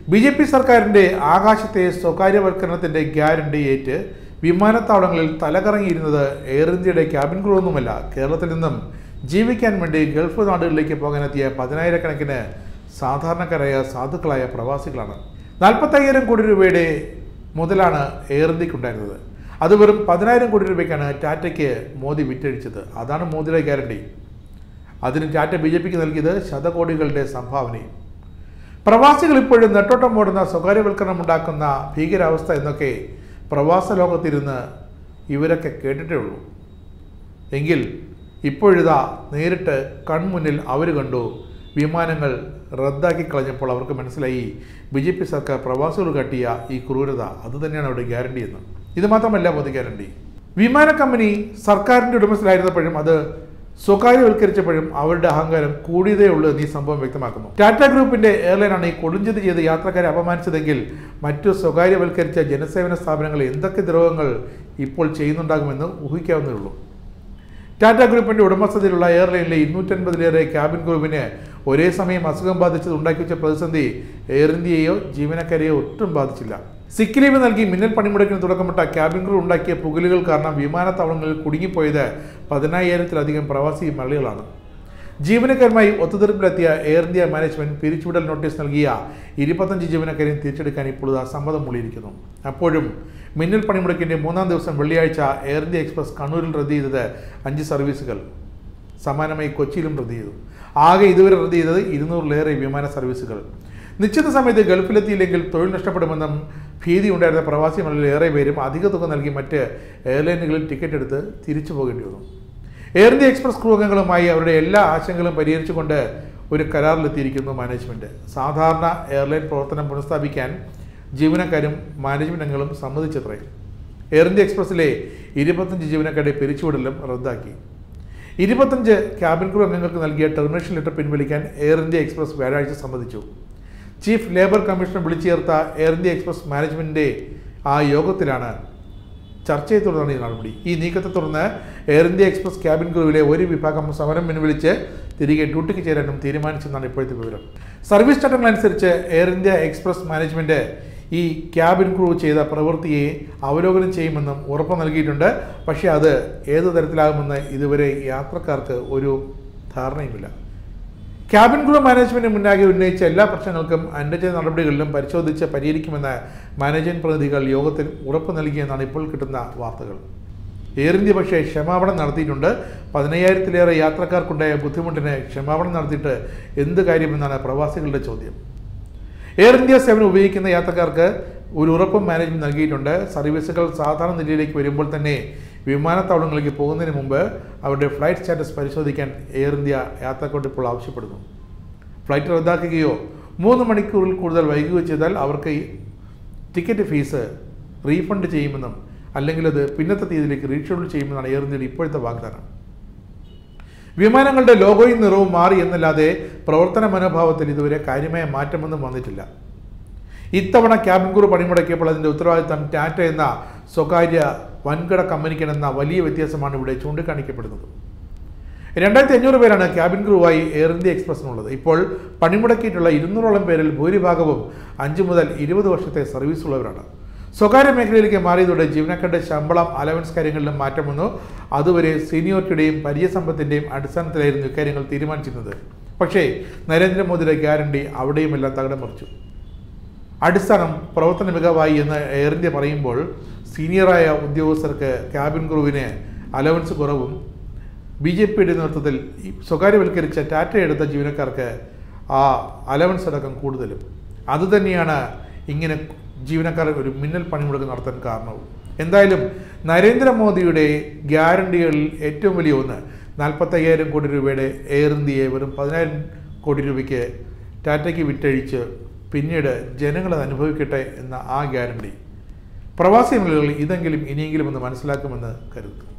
B J P സർക്കാരിന്റെ ആകാശത്തെ സ്വകാര്യവൽക്കരണത്തിന്റെ guarantee ഏറ്റ് വിമാനത്താവളങ്ങളിൽ തലകറങ്ങിയിരുന്നത് എയർ ഇന്ത്യയുടെ ക്യാബിൻ ക്രൂ ഒന്നുമല്ല കേരളത്തിൽ നിന്നും ജീവിക്കാൻ വേണ്ടി ഗൾഫ് നാടുകളിലേക്ക് പോകാനെത്തിയ പതിനായിരക്കണക്കിന് സാധാരണക്കാരായ സാധുക്കളായ പ്രവാസികളാണ് നാൽപ്പത്തയ്യായിരം കോടി രൂപയുടെ മുതലാണ് എയർ ഇന്ത്യക്കുണ്ടായിരുന്നത് അത് വെറും പതിനായിരം കോടി രൂപയ്ക്കാണ് ടാറ്റയ്ക്ക് മോദി വിറ്റഴിച്ചത് അതാണ് മോദിയുടെ ഗ്യാരണ്ടി അതിന് ടാറ്റ ബി ജെ പിക്ക് നൽകിയത് ശതകോടികളുടെ സംഭാവനയും പ്രവാസികൾ ഇപ്പോഴും നെട്ടോട്ടം ഓടുന്ന സ്വകാര്യവൽക്കരണം ഉണ്ടാക്കുന്ന ഭീകരാവസ്ഥ എന്നൊക്കെ പ്രവാസ ലോകത്തിരുന്ന് ഇവരൊക്കെ കേട്ടിട്ടേ ഉള്ളൂ എങ്കിൽ ഇപ്പോഴിതാ നേരിട്ട് കൺമുന്നിൽ അവർ കണ്ടു വിമാനങ്ങൾ റദ്ദാക്കി കളഞ്ഞപ്പോൾ അവർക്ക് മനസ്സിലായി ബി ജെ പി സർക്കാർ പ്രവാസികൾ കാട്ടിയ ഈ ക്രൂരത അതുതന്നെയാണ് അവിടെ ഗ്യാരണ്ടി എന്ന് ഇത് മാത്രമല്ല മോദി ഗ്യാരണ്ടി വിമാന കമ്പനി സർക്കാരിൻ്റെ ഉടമസ്ഥയിലായിരുന്നപ്പോഴും അത് സ്വകാര്യവൽക്കരിച്ചപ്പോഴും അവരുടെ അഹങ്കാരം കൂടിയതേ ഉള്ളൂ എന്ന് ഈ സംഭവം വ്യക്തമാക്കുന്നു ടാറ്റ ഗ്രൂപ്പിന്റെ എയർലൈനാണ് ഈ കൊടുഞ്ചത് ചെയ്ത് യാത്രക്കാരെ അപമാനിച്ചതെങ്കിൽ മറ്റു സ്വകാര്യവൽക്കരിച്ച ജനസേവന സ്ഥാപനങ്ങൾ എന്തൊക്കെ ദ്രോഹങ്ങൾ ഇപ്പോൾ ചെയ്യുന്നുണ്ടാകുമെന്ന് ഊഹിക്കാവുന്നതേ ഉള്ളൂ ടാറ്റ ഗ്രൂപ്പിന്റെ ഉടമസ്ഥതയിലുള്ള എയർലൈനിലെ ഇരുന്നൂറ്റൻപതിലേറെ ക്യാബിൻ ക്രൂവിന് ഒരേ സമയം അസുഖം ബാധിച്ചത് ഉണ്ടാക്കിവെച്ച പ്രതിസന്ധി എയർ ഇന്ത്യയെയോ ജീവനക്കാരെയോ ഒട്ടും ബാധിച്ചില്ല സിക്ക് ലീവ് നൽകി മിന്നൽ പണിമുടക്കിന് തുടക്കമിട്ട ക്യാബിൻ ക്രൂ ഉണ്ടാക്കിയ പുകലുകൾ കാരണം വിമാനത്താവളങ്ങളിൽ കുടുങ്ങിപ്പോയത് പതിനായിരത്തിലധികം പ്രവാസി മലയാളികളാണ് ജീവനക്കാരുമായി ഒത്തുതീർപ്പിലെത്തിയ എയർ ഇന്ത്യ മാനേജ്മെന്റ് പിരിച്ചുവിടൽ നോട്ടീസ് നൽകിയ ഇരുപത്തഞ്ച് ജീവനക്കാരെയും തിരിച്ചെടുക്കാൻ ഇപ്പോൾ ഇതാ സമ്മതം മൂളിയിരിക്കുന്നു അപ്പോഴും മിന്നൽ പണിമുടക്കിന്റെ മൂന്നാം ദിവസം വെള്ളിയാഴ്ച എയർ ഇന്ത്യ എക്സ്പ്രസ് കണ്ണൂരിൽ റദ്ദ് ചെയ്തത് അഞ്ച് സർവീസുകൾ സമാനമായി കൊച്ചിയിലും റദ്ദ് ചെയ്തു ആകെ ഇതുവരെ റദ്ദ് ചെയ്തത് ഇരുന്നൂറിലേറെ വിമാന സർവീസുകൾ നിശ്ചിത സമയത്ത് ഗൾഫിലെത്തിയില്ലെങ്കിൽ തൊഴിൽ നഷ്ടപ്പെടുമെന്നും ഭീതി ഉണ്ടായിരുന്ന പ്രവാസി മലയാളികൾ ഏറെ പേരും അധിക തുക നൽകി മറ്റ് എയർലൈനുകളിൽ ടിക്കറ്റ് എടുത്ത് തിരിച്ചു പോകേണ്ടി വന്നു എയർ ഇന്ത്യ എക്സ്പ്രസ് ക്രൂ അംഗങ്ങളുമായി അവരുടെ എല്ലാ ആശങ്കകളും പരിഹരിച്ചുകൊണ്ട് ഒരു കരാറിലെത്തിയിരിക്കുന്നു മാനേജ്മെന്റ് സാധാരണ എയർലൈൻ പ്രവർത്തനം പുനഃസ്ഥാപിക്കാൻ ജീവനക്കാരും മാനേജ്മെന്റ് അംഗങ്ങളും സമ്മതിച്ചത്രേ എയർ ഇന്ത്യ എക്സ്പ്രസിലെ ഇരുപത്തഞ്ച് ജീവനക്കാരുടെ പിരിച്ചുവിടലും റദ്ദാക്കി ഇരുപത്തഞ്ച് ക്യാബിൻ ക്രൂ അംഗങ്ങൾക്ക് നൽകിയ ടെർമിനേഷൻ ലെറ്റർ പിൻവലിക്കാൻ എയർ ഇന്ത്യ എക്സ്പ്രസ് വ്യാഴാഴ്ച സമ്മതിച്ചു ചീഫ് ലേബർ കമ്മീഷണർ വിളിച്ചു ചേർത്ത എയർ ഇന്ത്യ എക്സ്പ്രസ് മാനേജ്മെന്റിന്റെ ആ യോഗത്തിലാണ് ചർച്ചയെ തുടർന്നാണ് ഈ നടപടി ഈ നീക്കത്തെ തുടർന്ന് എയർ ഇന്ത്യ എക്സ്പ്രസ് ക്യാബിൻ ക്രൂവിലെ ഒരു വിഭാഗം സമരം പിൻവലിച്ച് തിരികെ ഡ്യൂട്ടിക്ക് ചേരാനും തീരുമാനിച്ചെന്നാണ് ഇപ്പോഴത്തെ വിവരം സർവീസ് ചട്ടങ്ങളനുസരിച്ച് എയർ ഇന്ത്യ എക്സ്പ്രസ് മാനേജ്മെന്റ് ഈ ക്യാബിൻ ക്രൂ ചെയ്ത പ്രവൃത്തിയെ അവലോകനം ചെയ്യുമെന്നും ഉറപ്പ് നൽകിയിട്ടുണ്ട് പക്ഷേ അത് ഏത് തരത്തിലാകുമെന്ന് ഇതുവരെ യാത്രക്കാർക്ക് ഒരു ധാരണയുമില്ല ക്യാബിൻ ക്രൂ മാനേജ്മെന്റ് മുന്നാകെ ഉന്നയിച്ച എല്ലാ പ്രശ്നങ്ങൾക്കും അനുരചന നടപടികളിലും പരിശോധിച്ച് പരിഹരിക്കുമെന്ന് മാനേജ്മെന്റ് പ്രതിനിധികൾ യോഗത്തിൽ ഉറപ്പ് നൽകിയെന്നാണ് ഇപ്പോൾ കിട്ടുന്ന വാർത്തകൾ എയർ ഇന്ത്യ പക്ഷേ ക്ഷമാപണം നടത്തിയിട്ടുണ്ട് പതിനയ്യായിരത്തിലേറെ യാത്രക്കാർക്കുണ്ടായ ബുദ്ധിമുട്ടിന് ക്ഷമാപണം നടത്തിയിട്ട് എന്ത് കാര്യമെന്നാണ് പ്രവാസികളുടെ ചോദ്യം എയർ ഇന്ത്യ സേവനം ഉപയോഗിക്കുന്ന യാത്രക്കാർക്ക് ഒരു ഉറപ്പും മാനേജ്മെന്റ് നൽകിയിട്ടുണ്ട് സർവീസുകൾ സാധാരണ നിലയിലേക്ക് വരുമ്പോൾ തന്നെ വിമാനത്താവളങ്ങളിലേക്ക് പോകുന്നതിന് മുമ്പ് അവരുടെ ഫ്ലൈറ്റ് സ്റ്റാറ്റസ് പരിശോധിക്കാൻ എയർ ഇന്ത്യ യാത്രക്കാരോട് ഇപ്പോൾ ആവശ്യപ്പെടുന്നു ഫ്ലൈറ്റ് റദ്ദാക്കുകയോ മൂന്ന് മണിക്കൂറിൽ കൂടുതൽ വൈകുകയോ ചെയ്താൽ അവർക്ക് ഈ ടിക്കറ്റ് ഫീസ് റീഫണ്ട് ചെയ്യുമെന്നും അല്ലെങ്കിൽ അത് പിന്നത്തെ തീയതിയിലേക്ക് റീഷെഡ്യൂൾ ചെയ്യുമെന്നാണ് എയർ ഇന്ത്യയുടെ ഇപ്പോഴത്തെ വാഗ്ദാനം വിമാനങ്ങളുടെ ലോഗോയും നിറവും മാറി എന്നല്ലാതെ പ്രവർത്തന മനോഭാവത്തിൽ ഇതുവരെ കാര്യമായ മാറ്റമൊന്നും വന്നിട്ടില്ല ഇത്തവണ ക്യാബിൻ ക്രൂ പണിമുടക്കിയപ്പോൾ അതിൻ്റെ ഉത്തരവാദിത്തം ടാറ്റ എന്ന സ്വകാര്യ വൻകിട കമ്പനിക്കെന്ന വലിയ വ്യത്യാസമാണ് ഇവിടെ ചൂണ്ടിക്കാണിക്കപ്പെടുന്നത് രണ്ടായിരത്തി അഞ്ഞൂറ് പേരാണ് ക്യാബിൻ ക്രൂവായി എയർ ഇന്ത്യ എക്സ്പ്രസിനുള്ളത് ഇപ്പോൾ പണിമുടക്കിയിട്ടുള്ള ഇരുന്നൂറോളം പേരിൽ ഭൂരിഭാഗവും അഞ്ച് മുതൽ ഇരുപത് വർഷത്തെ സർവീസ് ഉള്ളവരാണ് സ്വകാര്യ മേഖലയിലേക്ക് മാറിയതോടെ ജീവനക്കാരുടെ ശമ്പളം അലവൻസ് കാര്യങ്ങളിലും മാറ്റം വന്നു അതുവരെ സീനിയോറിറ്റിയുടെയും പരിചയസമ്പത്തിൻ്റെയും അടിസ്ഥാനത്തിലായിരുന്നു ഇക്കാര്യങ്ങൾ തീരുമാനിച്ചിരുന്നത് പക്ഷേ നരേന്ദ്രമോദിയുടെ ഗ്യാരണ്ടി അവിടെയുമെല്ലാം തകിടം മറിച്ചു അടിസ്ഥാനം പ്രവർത്തന മികവായി എന്ന് എയർ ഇന്ത്യ പറയുമ്പോൾ സീനിയറായ ഉദ്യോഗസ്ഥർക്ക് ക്യാബിൻ ക്രൂവിന് അലവൻസ് കുറവും ബി ജെ പിയുടെ നേതൃത്വത്തിൽ ഈ സ്വകാര്യവൽക്കരിച്ച ടാറ്റ എടുത്ത ജീവനക്കാർക്ക് ആ അലവൻസ് അടക്കം കൂടുതലും അതുതന്നെയാണ് ഇങ്ങനെ ജീവനക്കാർ ഒരു മിന്നൽ പണിമുടക്ക് നടത്താൻ കാരണവും എന്തായാലും നരേന്ദ്രമോദിയുടെ ഗ്യാരണ്ടികളിൽ ഏറ്റവും വലിയ ഒന്ന് നാൽപ്പത്തയ്യായിരം കോടി രൂപയുടെ എയർ ഇന്ത്യയെ വെറും പതിനായിരം കോടി രൂപയ്ക്ക് ടാറ്റയ്ക്ക് വിറ്റഴിച്ച് പിന്നീട് ജനങ്ങളത് അനുഭവിക്കട്ടെ എന്ന ആ ഗ്യാരണ്ടി പ്രവാസി മലയാളികൾ ഇതെങ്കിലും ഇനിയെങ്കിലും ഒന്ന് മനസ്സിലാക്കുമെന്ന് കരുതുന്നു